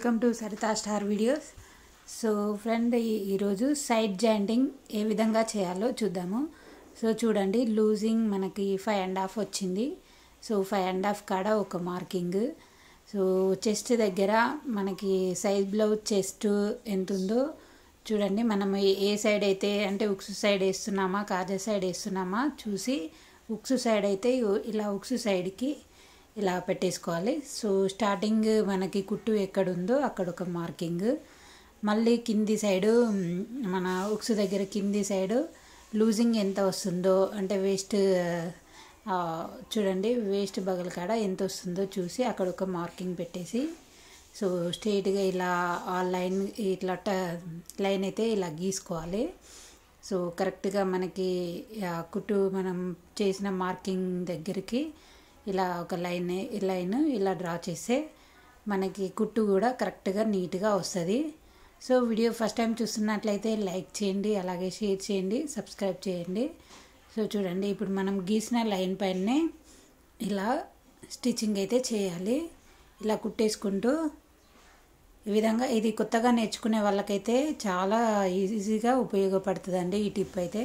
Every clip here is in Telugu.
welcome to Sarita star videos so friend ఈ- ఈరోజు సైడ్ జాయింటింగ్ ఏ విధంగా చేయాలో చూద్దాము సో చూడండి లూజింగ్ మనకి ఫైవ్ అండ్ హాఫ్ వచ్చింది సో ఫైవ్ అండ్ హాఫ్ కాడ ఒక మార్కింగ్ సో చెస్ట్ దగ్గర మనకి సైజ్ బ్లౌజ్ చెస్ట్ ఎంత ఉందో చూడండి మనం ఏ- ఏ సైడ్ అయితే అంటే ఉక్సు సైడ్ వేస్తున్నామా కాజా సైడ్ వేస్తున్నామా చూసి ఉక్సు సైడ్ అయితే ఇగో ఇలా ఉక్సు సైడ్కి ఇలా పెట్టేసుకోవాలి సో స్టార్టింగ్ మనకి కుట్టు ఎక్కడ ఉందో అక్కడ ఒక మార్కింగ్ మళ్ళీ కింది సైడు మ్, మన ఉక్సు దగ్గర కింది సైడు లూజింగ్ ఎంత వస్తుందో అంటే వేస్ట్ ఆ, చూడండి వేస్ట్ బగల్ కాడ ఎంత వస్తుందో చూసి అక్కడ ఒక మార్కింగ్ పెట్టేసి సో స్ట్రైట్గా ఇలా ఆ లైన్ ఇట్లా ట- లైన్ అయితే ఇలా గీసుకోవాలి సో కరెక్ట్గా మనకి ఆ కుట్టు మనం చేసిన మార్కింగ్ దగ్గరికి ఇలా ఒక లైన్ లైన్ ఇలా డ్రా చేస్తే మనకి కుట్టు కూడా కరెక్ట్గా నీట్గా వస్తుంది సో వీడియో ఫస్ట్ టైం చూస్తున్నట్లయితే లైక్ చేయండి అలాగే షేర్ చేయండి సబ్స్క్రైబ్ చేయండి సో చూడండి ఇప్పుడు మనం గీసిన లైన్ పైనే ఇలా స్టిచ్చింగ్ అయితే చేయాలి ఇలా కుట్టేసుకుంటూ ఈ విధంగా ఇది కొత్తగా నేర్చుకునే వాళ్ళకైతే చాలా ఈజీగా ఉపయోగపడుతుందండి ఈ టిప్ అయితే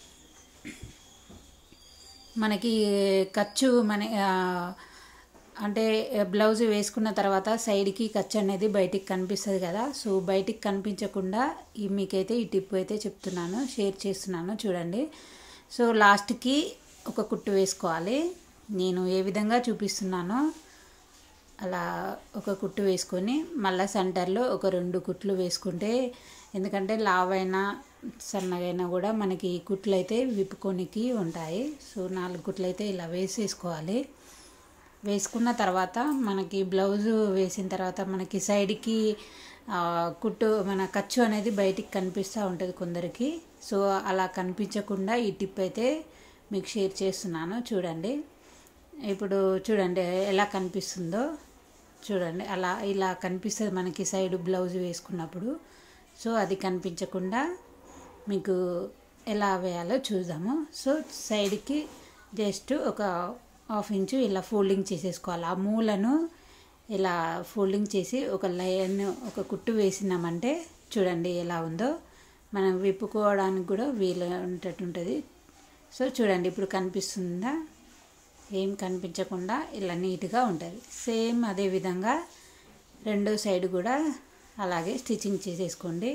మనకి ఖర్చు మన ఆ, అంటే బ్లౌజ్ వేసుకున్న తర్వాత సైడ్కి ఖర్చు అనేది బయటికి కనిపిస్తుంది కదా సో బయటికి కనిపించకుండా ఈ మీకైతే ఈ టిప్ అయితే చెప్తున్నాను షేర్ చేస్తున్నాను చూడండి సో లాస్ట్కి ఒక కుట్టు వేసుకోవాలి నేను ఏ విధంగా చూపిస్తున్నానో అలా ఒక కుట్టు వేసుకొని మళ్ళీ సెంటర్లో ఒక రెండు కుట్లు వేసుకుంటే ఎందుకంటే లావైనా సన్నగైనా కూడా మనకి కుట్లు అయితే విప్పుకోనికి ఉంటాయి సో నాలుగు కుట్లు అయితే ఇలా వేసేసుకోవాలి వేసుకున్న తర్వాత మనకి బ్లౌజ్ వేసిన తర్వాత మనకి సైడ్కి ఆ, కుట్టు మన ఖర్చు అనేది బయటికి కనిపిస్తూ ఉంటుంది కొందరికి సో అలా కనిపించకుండా ఈ టిప్ అయితే మీకు షేర్ చేస్తున్నాను చూడండి ఇప్పుడు చూడండి ఎలా కనిపిస్తుందో చూడండి అలా ఇలా కనిపిస్తుంది మనకి సైడ్ బ్లౌజ్ వేసుకున్నప్పుడు సో అది కనిపించకుండా మీకు ఎలా వేయాలో చూద్దాము సో సైడ్కి జస్ట్ ఒక హాఫ్ ఇంచు ఇలా ఫోల్డింగ్ చేసేసుకోవాలి ఆ మూలను ఇలా ఫోల్డింగ్ చేసి ఒక లైన్ ఒక కుట్టు వేసినామంటే చూడండి ఎలా ఉందో మనం విప్పుకోవడానికి కూడా వీలు ఉండేటట్టు ఉంటుంది సో చూడండి ఇప్పుడు కనిపిస్తుందా ఏం కనిపించకుండా ఇలా నీట్గా ఉంటుంది సేమ్ అదే విధంగా రెండో సైడ్ కూడా అలాగే స్టిచ్చింగ్ చేసేసుకోండి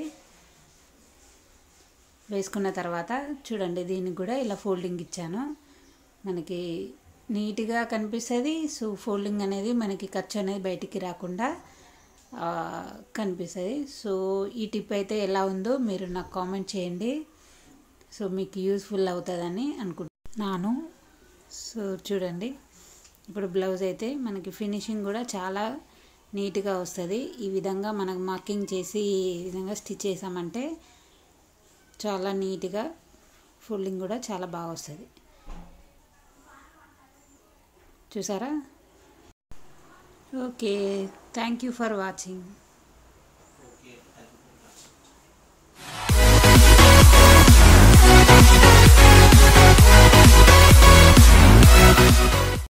వేసుకున్న తర్వాత చూడండి దీనికి కూడా ఇలా ఫోల్డింగ్ ఇచ్చాను మనకి నీట్గా కనిపిస్తుంది సో ఫోల్డింగ్ అనేది మనకి ఖర్చు అనేది బయటికి రాకుండా ఆ, కనిపిస్తుంది సో ఈ టిప్ అయితే ఎలా ఉందో మీరు నాకు కామెంట్ చేయండి సో మీకు యూస్ఫుల్ అవుతుందని అనుకుంటున్నాను సో చూడండి ఇప్పుడు బ్లౌజ్ అయితే మనకి ఫినిషింగ్ కూడా చాలా నీట్గా వస్తుంది ఈ విధంగా మనకు మార్కింగ్ చేసి ఈ విధంగా స్టిచ్ చేసామంటే చాలా నీట్గా ఫోల్డింగ్ కూడా చాలా బాగా వస్తుంది చూసారా okay thank you for watching